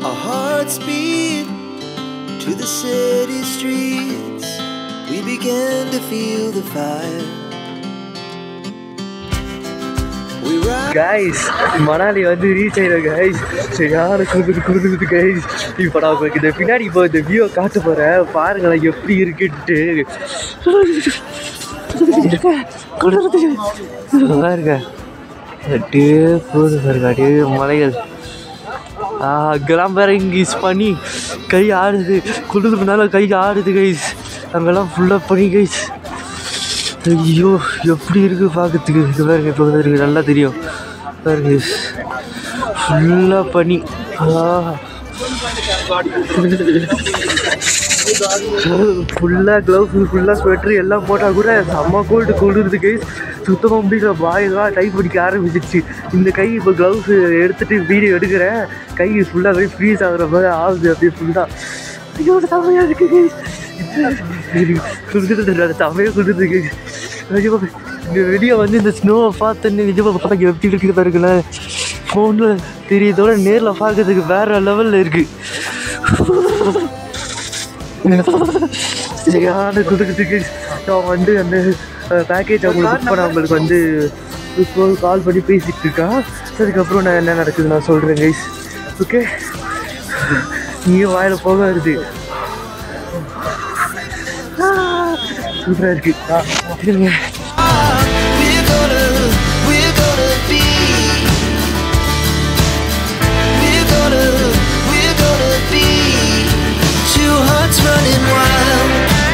Our hearts beat to the city streets. We began to feel the fire. We ride. Guys Manali வந்து reach ஆயிடும் guys சரியான குளிர் குளிருது guys இப்போ நான் உங்களுக்கு இந்த பின்னாடி இப்போ இந்த வியூ காட்ட போகிறேன் பாருங்களேன் எப்படி இருக்குன்ட்டு குளிருது பாருங்க அப்படியே போகுது பாருங்க அப்படியே மலைகள் ஆ அங்கெல்லாம் பாரு இங்கிஸ் பண்ணி கை ஆடுது குளிர்னால கை ஆடுது கைஸ் அங்கெல்லாம் ஃபுல்லாக பண்ணி கைஸ் ஐயோ எப்படி இருக்கு பார்க்கறதுக்கு இது பாருங்க இப்போ இருக்கு நல்லா தெரியும் பாருங்க ஃபுல்லாக பண்ணி ஃபுல்லாக க்ளவுஸ் ஃபுல்லாக ஸ்வெட்ரு எல்லாம் போட்டால் கூட செம்ம கோல்டு குளிருது கைஸ் சுத்தமாக முடியல வாயெல்லாம் டைப் பிடிக்க ஆரம்பிச்சிருச்சு இந்த கை இப்போ க்ளவுஸ் எடுத்துட்டு வீடியோ எடுக்கிறேன் கை ஃபுல்லாக அப்படியே ஃப்ரீஸ் ஆகுற மாதிரி ஆகுது அப்படியே ஃபுல்லாக ஐயோ செம்மையாக இருக்கு கைஸ் குளிர்றது செம்மையாக குளிருது கைஸ் ஐயோ இந்த வெளியே வந்து இந்த ஸ்னோவை பார்த்துன்னு நிஜமாக பார்க்க எப்படி இருக்குது பாருங்களேன் ஃபோனில் தெரியுதோட நேரில் பார்க்கறதுக்கு வேற லெவலில் இருக்குது சரியான குடுக்கத்துக்கு நான் வந்து அந்த பேக்கேஜ் அவங்களுக்கு புக் பண்ண அவங்களுக்கு வந்து இப்போ கால் பண்ணி பேசிகிட்டு இருக்கா அதுக்கப்புறம் நான் என்ன நடக்குது நான் சொல்கிறேன் கைஸ் ஓகே நீயும் வாயில் போக வருது சூப்பராக இருக்கு ஆ, இருங்க. We're gonna, we're gonna be. We're gonna, we're gonna be. Two hearts running wild.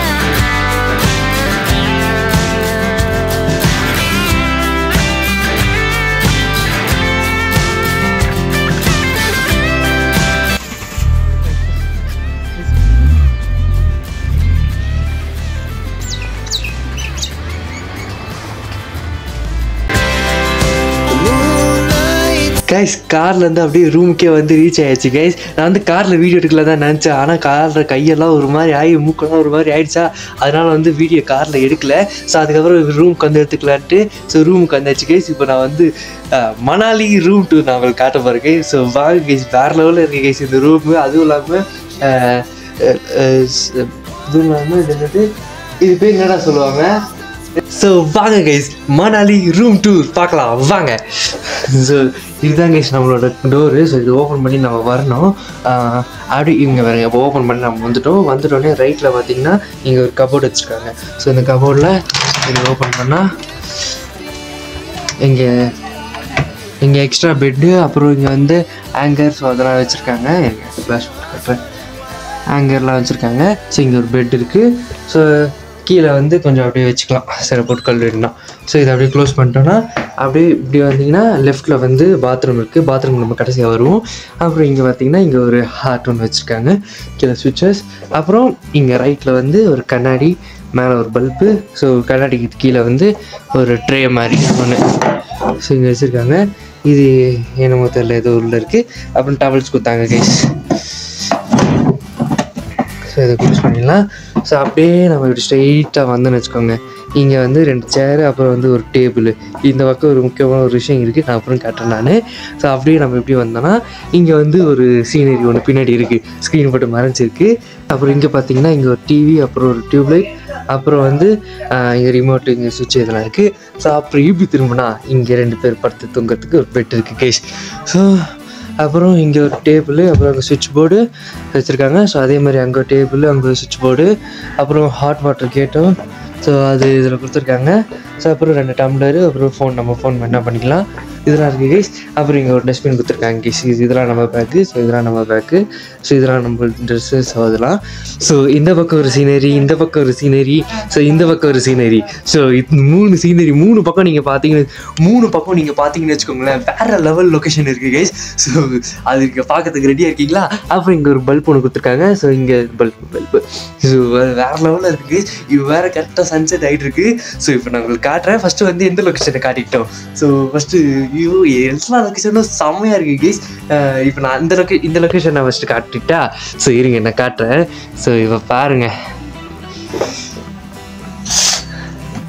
The moonlight. Guys கார்லேருந்து அப்படியே ரூமுக்கே வந்து ரீச் ஆயிடுச்சு கைஸ் நான் வந்து காரில் வீடியோ எடுக்கல தான் நினச்சேன் ஆனால் காரில் கையெல்லாம் ஒரு மாதிரி ஆகி மூக்கெல்லாம் ஒரு மாதிரி ஆயிடுச்சா அதனால வந்து வீடியோ காரில் எடுக்கல ஸோ அதுக்கப்புறம் ரூமுக்கு வந்து எடுத்துக்கலான்ட்டு ஸோ ரூமுக்கு வந்தாச்சு கைஸ் இப்போ நான் வந்து அஹ், மணாலி ரூம் டூர் நான் உங்களுக்கு காட்ட போகிறேன் கைஸ் ஸோ வாங்க கைஸ் வேறு லெவலில் இருக்கு கைஸ் இந்த ரூமு அதுவும் இல்லாமல் இதுவும் இல்லாமல் இது என்னது இது பேர் என்னடா சொல்லுவாங்க ஸோ வாங்க கைஸ் மணாலி ரூம் டூர் பார்க்கலாம் வாங்க ஸோ இதுதான் கைஸ் நம்மளோட டோரு ஸோ இது ஓப்பன் பண்ணி நம்ம வரணும் ஆஹ் அப்படி இவங்க பாருங்க இப்போ ஓப்பன் பண்ணி நம்ம வந்துட்டோம் வந்துட்டோடனே ரைட்டில் பார்த்தீங்கன்னா இங்கே ஒரு கபோர்டு வச்சுருக்காங்க ஸோ இந்த கபோர்டில் இது ஓப்பன் பண்ணால் இங்கே இங்கே எக்ஸ்ட்ரா பெட்டு அப்புறம் இங்கே வந்து ஆங்கர் ஸோ அதெல்லாம் வச்சுருக்காங்க ஃப்ளாஷ் கட்டுறேன் ஆங்கர்லாம் வச்சுருக்காங்க ஸோ இங்கே ஒரு பெட் இருக்குது ஸோ கீழே வந்து கொஞ்சம் அப்படியே வச்சுக்கலாம் சில பொருட்கள் வேணும்னா ஸோ இதை அப்படியே க்ளோஸ் பண்ணிட்டோன்னா அப்படியே இப்படி வந்தீங்கன்னா லெஃப்ட்டில் வந்து பாத்ரூம் இருக்குது பாத்ரூம் நம்ம கடைசியாக வருவோம் அப்புறம் இங்கே பார்த்தீங்கன்னா இங்கே ஒரு ஹார்ட் ஒன்று வச்சுருக்காங்க கீழே சுவிச்சஸ் அப்புறம் இங்கே ரைட்டில் வந்து ஒரு கண்ணாடி மேலே ஒரு பல்பு ஸோ கண்ணாடிக்கு கீழே வந்து ஒரு ட்ரே மாதிரி ஒன்று ஸோ இங்கே வச்சுருக்காங்க இது என்னமோ தெரியல ஏதோ உள்ள இருக்குது அப்புறம் டவல்ஸ் கொடுத்தாங்க கைஸ் ஸோ இதை க்ளோஸ் பண்ணிடலாம் ஸோ அப்படியே நம்ம இப்படி ஸ்ட்ரைட்டாக வந்தோன்னு வச்சுக்கோங்க இங்கே வந்து ரெண்டு சேரு அப்புறம் வந்து ஒரு டேபிள் இந்த பக்கம் ஒரு முக்கியமான ஒரு விஷயம் இருக்குது நான் அப்புறம் காட்டுறேன் நான் ஸோ அப்படியே நம்ம எப்படி வந்தோன்னா இங்கே வந்து ஒரு சீனரி ஒன்று பின்னாடி இருக்குது ஸ்க்ரீன் போட்டு மறைஞ்சிருக்கு அப்புறம் இங்கே பார்த்தீங்கன்னா இங்கே ஒரு டிவி அப்புறம் ஒரு டியூப்லைட் அப்புறம் வந்து ஆஹ், இங்கே ரிமோட் இங்கே சுவிட்ச் இதெல்லாம் இருக்குது ஸோ அப்புறம் இப்படி திரும்பினா இங்கே ரெண்டு பேர் படுத்து தூங்குறதுக்கு ஒரு பெட் இருக்குது கேஸ் ஸோ அப்புறம் இங்கே ஒரு டேபிள் அப்புறம் அங்கே சுவிட்ச் போர்டு வச்சுருக்காங்க ஸோ அதே மாதிரி அங்கே டேபிள் அங்கே சுவிட்ச் போர்டு அப்புறம் ஹாட் வாட்டர் கேட்டும் ஸோ அது இதில் கொடுத்துருக்காங்க ஸோ அப்புறம் ரெண்டு டம்ளரு அப்புறம் ஃபோன் நம்ம ஃபோன் என்ன பண்ணிக்கலாம் இதெல்லாம் இருக்குது கைஸ் அப்புறம் இங்கே ஒரு டஸ்ட்பின் கொடுத்துருக்காங்க கைஸ் இது இதெல்லாம் நம்ம பேக்கு ஸோ இதெல்லாம் நம்ம பேக்கு ஸோ இதெல்லாம் நம்ம ட்ரெஸ்ஸு ஸோ அதெல்லாம் ஸோ இந்த பக்கம் ஒரு சீனரி இந்த பக்கம் ஒரு சீனரி ஸோ இந்த பக்கம் ஒரு சீனரி ஸோ இது மூணு சீனரி மூணு பக்கம் நீங்கள் பார்த்தீங்கன்னு மூணு பக்கம் நீங்கள் பார்த்தீங்கன்னு வச்சுக்கோங்களேன் வேற லெவல் லொக்கேஷன் இருக்குது கைஸ் ஸோ அது இங்கே பார்க்கறதுக்கு ரெடியாக இருக்கீங்களா அப்புறம் இங்கே ஒரு பல்ப் ஒன்று கொடுத்துருக்காங்க ஸோ இங்கே பல்ப் பல்பு ஸோ வேற லெவலில் இருக்குது இது வேற கரெக்டாக சன்செட் ஆகிட்டு இருக்கு ஸோ இப்போ நான் உங்களுக்கு காட்டுறேன் ஃபஸ்ட்டு வந்து எந்த லொக்கேஷனை காட்டிக்கிட்டோம் ஸோ ஃபஸ்ட்டு ஐயோ எல்லா லொக்கேஷனும் செம்மையாக இருக்குது கைஸ் இப்போ நான் இந்த லொக்கே இந்த லொக்கேஷன் நான் ஃபஸ்ட்டு காட்டிட்டா ஸோ இருங்க நான் காட்டுறேன் ஸோ இப்போ பாருங்க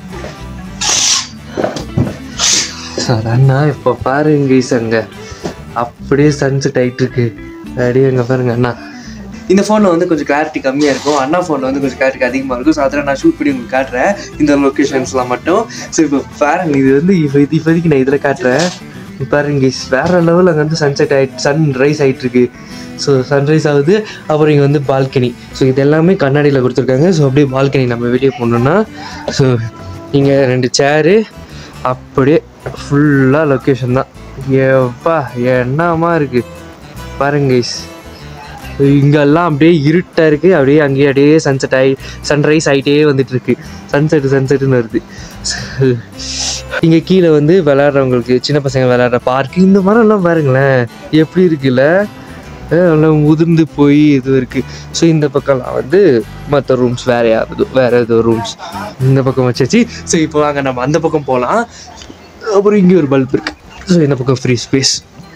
ஸோ அதான் இப்போ பாருங்க கைஸ் அங்கே அப்படியே சன்செட் ஆகிட்டு இருக்கு அப்படியே எங்கே பாருங்க அண்ணா இந்த ஃபோனில் வந்து கொஞ்சம் கிளாரிட்டி கம்மியாக இருக்கும் அண்ணா ஃபோனில் வந்து கொஞ்சம் கிளாரிட்டி அதிகமாக இருக்கும் ஸோ அதில் நான் ஷூட் பண்ணி உங்களுக்கு காட்டுறேன் இந்த லொக்கேஷன்ஸ்லாம் மட்டும் ஸோ இப்போ பாருங்க இது வந்து இப்போ இது இப்போதைக்கு நான் இதில் காட்டுறேன் இப்ப பாருங்க guys, வேற லெவலில் அங்கே வந்து சன்செட் ஆகிட்டு சன் ரைஸ் ஆகிட்டு இருக்கு ஸோ சன்ரைஸ் ஆகுது அப்புறம் இங்கே வந்து பால்கனி ஸோ இது எல்லாமே கண்ணாடியில் கொடுத்துருக்காங்க ஸோ அப்படியே பால்கனி நம்ம வெளியே போனோம்னா ஸோ இங்கே ரெண்டு சேரு அப்படியே ஃபுல்லாக லொக்கேஷன் தான் ஏப்பா என்னமா இருக்குது பாருங்க guys. இங்கெல்லாம் அப்படியே இருட்டாக இருக்குது அப்படியே அங்கேயே அப்படியே சன்செட் ஆகி சன்ரைஸ் ஆகிட்டே வந்துட்டு இருக்கு சன்செட் சன்செட்டுன்னு வருது இங்கே கீழே வந்து விளையாடுறவங்களுக்கு சின்ன பசங்க விளையாடுற பார்க் இந்த மரம்லாம் பாருங்களேன் எப்படி இருக்குல்ல அஹ் எல்லாம் உதிர்ந்து போய் இது இருக்குது ஸோ இந்த பக்கம்லாம் வந்து மற்ற ரூம்ஸ் வேற யாவது வேற ஏதோ ரூம்ஸ் இந்த பக்கம் வச்சாச்சு ஸோ இப்போ வாங்க நம்ம அந்த பக்கம் போகலாம் அப்புறம் இங்கே ஒரு பல்ப் இருக்கு ஸோ இந்த பக்கம் ஃப்ரீ ஸ்பேஸ்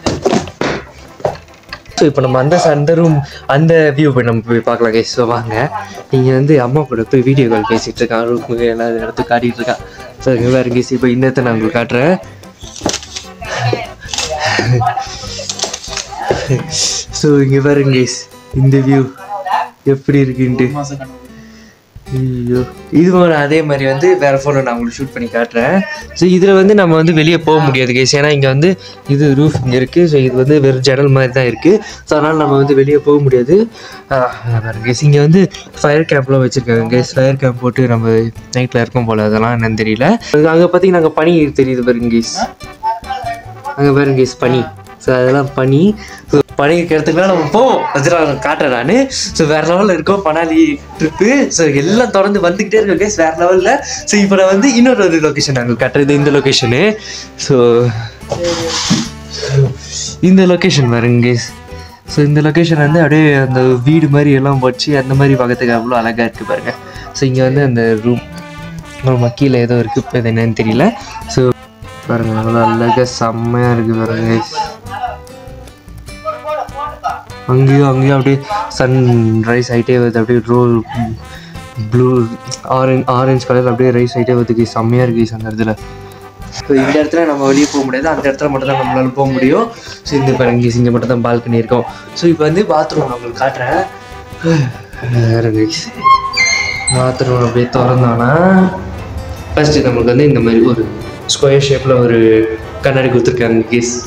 ஸோ இப்போ நம்ம அந்த அந்த ரூம் அந்த வியூ போய் நம்ம போய் பார்க்கலாம் கைஸ் ஸோ வாங்க இங்கே வந்து அம்மா கூட போய் வீடியோ கால் பேசிகிட்டு இருக்கான் ரூமுக்கு எல்லா இடத்துக்கு காட்டிகிட்டு இருக்கான் ஸோ இங்கே வேறு கேஸ் இப்போ இந்த இடத்த நான் உங்களுக்கு காட்டுறேன் ஸோ இங்கே பாருங்க கேஸ் இந்த வியூ எப்படி இருக்குன்ட்டு ஐயோ இது ஒரு அதே மாதிரி வந்து வேற ஃபோனில் நான் உங்களுக்கு ஷூட் பண்ணி காட்டுறேன் ஸோ இதில் வந்து நம்ம வந்து வெளியே போக முடியாது கேஸ் ஏன்னா இங்கே வந்து இது ரூஃப் இங்கே இருக்குது ஸோ இது வந்து வெறும் ஜன்னல் மாதிரி தான் இருக்குது ஸோ அதனால் நம்ம வந்து வெளியே போக முடியாது கேஸ் இங்கே வந்து ஃபயர் கேம்ப்லாம் வச்சுருக்காங்க கேஸ் ஃபயர் கேம்ப் போட்டு நம்ம நைட்டில் இருக்கோம் போல் அதெல்லாம் என்னன்னு தெரியல அங்கே பார்த்தீங்கன்னா அங்கே பனி தெரியுது பாருங்க கேஸ் அங்கே பாருங்க கேஸ் பனி ஸோ அதெல்லாம் பனி ஸோ பனி இருக்கிறதுக்குலாம் நம்ம போவோம் அதெல்லாம் நான் காட்டுறேன் நான் ஸோ வேறு லெவலில் இருக்கோம் பனாலி ட்ரிப்பு ஸோ எல்லாம் தொடர்ந்து வந்துக்கிட்டே இருக்கோம் கேஸ் வேறு லெவலில் ஸோ இப்போ நான் வந்து இன்னொரு ஒரு லொக்கேஷன் நாங்கள் காட்டுறது இந்த லொக்கேஷனு ஸோ இந்த லொக்கேஷன் பாருங்க கேஸ் ஸோ இந்த லொக்கேஷன் வந்து அப்படியே அந்த வீடு மாதிரி எல்லாம் வச்சு அந்த மாதிரி பார்க்கறதுக்கு அவ்வளோ அழகாக இருக்குது பாருங்க ஸோ இங்கே வந்து அந்த ரூம் நம்ம கீழே ஏதோ இருக்குது இப்போ இது என்னன்னு தெரியல ஸோ பாருங்க அவ்வளோ அழகாக செம்மையாக இருக்குது பாருங்க guys. அங்கேயும் அங்கேயும் அப்படியே சன் ரைஸ் ஆகிட்டே வருது அப்படியே roll blue orange orange colour அப்படியே ரைஸ் ஆகிட்டே வருது செம்மையாக இருக்குது அந்த இடத்துல ஸோ இந்த இடத்துல நம்ம வெளியே போக முடியாது அந்த இடத்துல மட்டும் தான் நம்மளால போக முடியும் ஸோ இந்த பாருங்க இங்கே மட்டும் தான் பால்கனி இருக்கும் ஸோ இப்போ வந்து பாத்ரூம் நான் உங்களுக்கு காட்டுறேன் வேறு பாத்ரூம் அப்படியே திறந்தோன்னா ஃபஸ்ட்டு நம்மளுக்கு வந்து இந்த மாதிரி ஒரு ஸ்கொயர் ஷேப்பில் ஒரு கண்ணாடி கொடுத்துருக்காங்க கேஸ்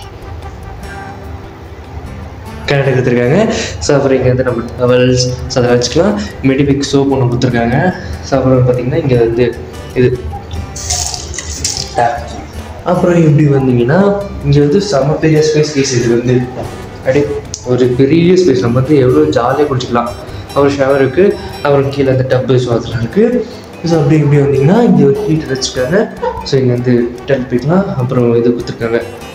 கண்ணாடி கொடுத்துருக்காங்க ஸோ அப்புறம் இங்கே வந்து நம்ம டவல்ஸ் ஸோ அதை வச்சுக்கலாம் மெடிபிக் சோப் ஒன்று கொடுத்துருக்காங்க ஸோ அப்புறம் பார்த்தீங்கன்னா இங்கே வந்து இது tap. அப்புறம் இப்படி வந்தீங்கன்னா இங்கே வந்து செம பெரிய ஸ்பேஸ் கேஸ் இது வந்து அப்படியே ஒரு பெரிய ஸ்பேஸ் நம்ம வந்து எவ்வளோ ஜாலியாக குடிச்சிக்கலாம் அப்புறம் ஷவர் இருக்குது அப்புறம் கீழே அந்த டப்பு ஸோ அதெல்லாம் இருக்குது ஸோ அப்படி இப்படி வந்தீங்கன்னா இங்கே ஒரு ஹீட்டர் வச்சுருக்காங்க ஸோ இங்கே வந்து டெல் போய்க்கலாம் அப்புறம் இது கொடுத்துருக்காங்க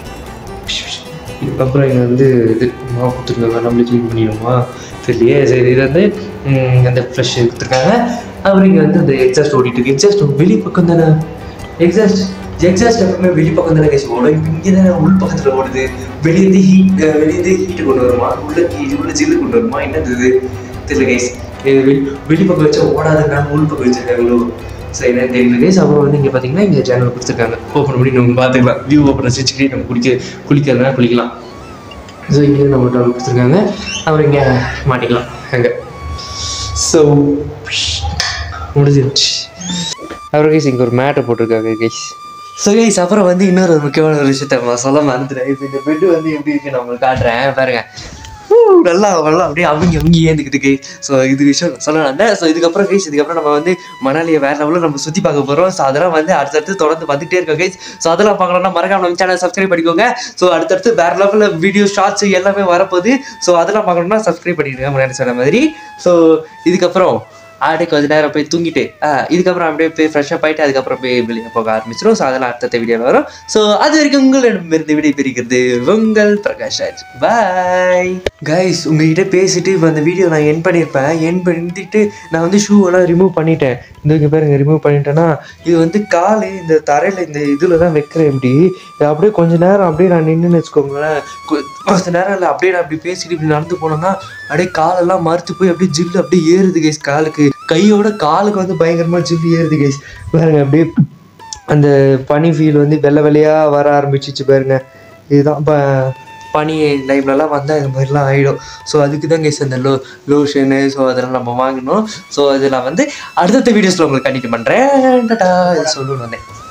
அப்புறம் இங்கே வந்து இது மாவு கொடுத்துருக்காங்க நம்மளே க்ளீன் பண்ணிடுவோமா தெரியலையே சரி இது வந்து ம், அந்த ஃப்ளஷ் கொடுத்துருக்காங்க அப்புறம் இங்கே வந்து அந்த எக்ஸாஸ்ட் ஓடிட்டு இருக்கு எக்ஸாஸ்ட் வெளி பக்கம் தானே எக்ஸாஸ்ட் எக்ஸாஸ்ட் எப்பவுமே வெளி பக்கம் தானே கேஸ் ஓடும் இப்போ இங்கே தானே உள் பக்கத்தில் ஓடுது வெளியேந்து ஹீட் வெளியேந்து ஹீட்டு கொண்டு வருமா உள்ள heat, உள்ள ஜில்லு கொண்டு வருமா என்னது இது தெரியல கைஸ் வெளி வெளி பக்கம் வச்சா ஓடாதுன்னா உள் பக்கம் வச்சிருக்காங்களோ சரி என்ன தெரியல கைஸ் அப்புறம் வந்து இங்கே பார்த்தீங்கன்னா இங்கே சேனல் கொடுத்துருக்காங்க ஓப்பன் பண்ணி நம்ம பார்த்துக்கலாம் வியூ ஓப்பன் வச்சுக்கிட்டே நம்ம குளிக்க குளிக்கிறதுனா குளிக்கலாம் ஸோ இங்கே நம்ம டவுன் கொடுத்துருக்காங்க அப்புறம் இங்கே மாட்டிக்கலாம் அங்கே ஸோ முடிஞ்சிருச்சு அப்புறம் கைஸ் இங்கே ஒரு மேட்டை போட்டிருக்காங்க கைஸ் ஸோ கைஸ் அப்புறம் வந்து இன்னொரு ஒரு முக்கியமான ஒரு விஷயத்த நான் சொல்ல மறந்துட்டேன் இப்போ இந்த பெட்டு வந்து எப்படி இருக்கு நான் உங்களுக்கு காட்டுறேன் பாருங்க ஊ, நல்லா நல்லா அப்படியே அவங்க அவங்க ஏந்துக்கிட்டு கை ஸோ இது விஷயம் சொல்லலாம் ஸோ இதுக்கப்புறம் கைஸ் இதுக்கப்புறம் நம்ம வந்து மணாலியை வேற லெவலில் நம்ம சுற்றி பார்க்க போகிறோம் ஸோ அதெல்லாம் வந்து அடுத்தடுத்து தொடர்ந்து வந்துட்டே இருக்கோம் கைஸ் ஸோ அதெல்லாம் பார்க்கணும்னா மறக்காம நம்ம சேனல் சப்ஸ்கிரைப் பண்ணிக்கோங்க ஸோ அடுத்தடுத்து வேற லெவலில் வீடியோ ஷார்ட்ஸ் எல்லாமே வரப்போகுது ஸோ அதெல்லாம் பார்க்கணும்னா சப்ஸ்கிரைப் பண்ணிடுங்க முன்னாடி சொன்ன மாதிரி ஸோ இதுக்கப்புறம் அப்படியே கொஞ்ச நேரம் போய் தூங்கிட்டு ஆ, இதுக்கப்புறம் அப்படியே போய் ஃப்ரெஷ்ஷப் ஆகிட்டு அதுக்கப்புறம் போய் வெளியே போக ஆரம்பிச்சிடும் ஸோ அதெல்லாம் அடுத்த வீடியோவில் வரும் ஸோ அது வரைக்கும் உங்களிடமிருந்து விடை பெறுகிறது உங்கள் பிரகாஷ் ராஜ் பாய் கைஸ் உங்ககிட்ட பேசிட்டு இப்போ அந்த வீடியோ நான் என் பண்ணியிருப்பேன் என் பண்ணிட்டு நான் வந்து ஷூ எல்லாம் ரிமூவ் பண்ணிட்டேன் இந்த இங்க பாருங்க ரிமூவ் பண்ணிட்டேன்னா இது வந்து கால் இந்த தரையில் இந்த இதில் தான் வைக்கிறேன் இப்படி இது அப்படியே கொஞ்ச நேரம் அப்படியே நான் நின்றுன்னு வச்சுக்கோங்களேன் கொ- கொஞ்ச நேரம் இல்லை அப்படியே நான் அப்படி பேசிட்டு இப்படி நடந்து போனோம்னா அப்படியே காலெல்லாம் மறுத்து போய் அப்படியே ஜில்லு அப்படியே ஏறுது கைஸ் காலுக்கு கையோட காலுக்கு வந்து பயங்கரமா ஜில்லு ஏறுது கைஸ் பாருங்க அப்படியே அந்த பனி ஃபீல் வந்து வெள்ளை வெள்ளையா வர ஆரம்பிச்சிச்சு பாருங்க இதுதான் இப்போ பனி டைம்லலாம் வந்தால் இது மாதிரிலாம் ஆகிடும் ஸோ அதுக்கு தான் கேஸ் அந்த லோ லோஷனு ஸோ அதெல்லாம் நம்ம வாங்கணும் ஸோ அது நான் வந்து அடுத்தடுத்த வீடியோஸில் உங்களுக்கு கண்டிக்க பண்ணுறேன் சொல்லணும் வந்தேன்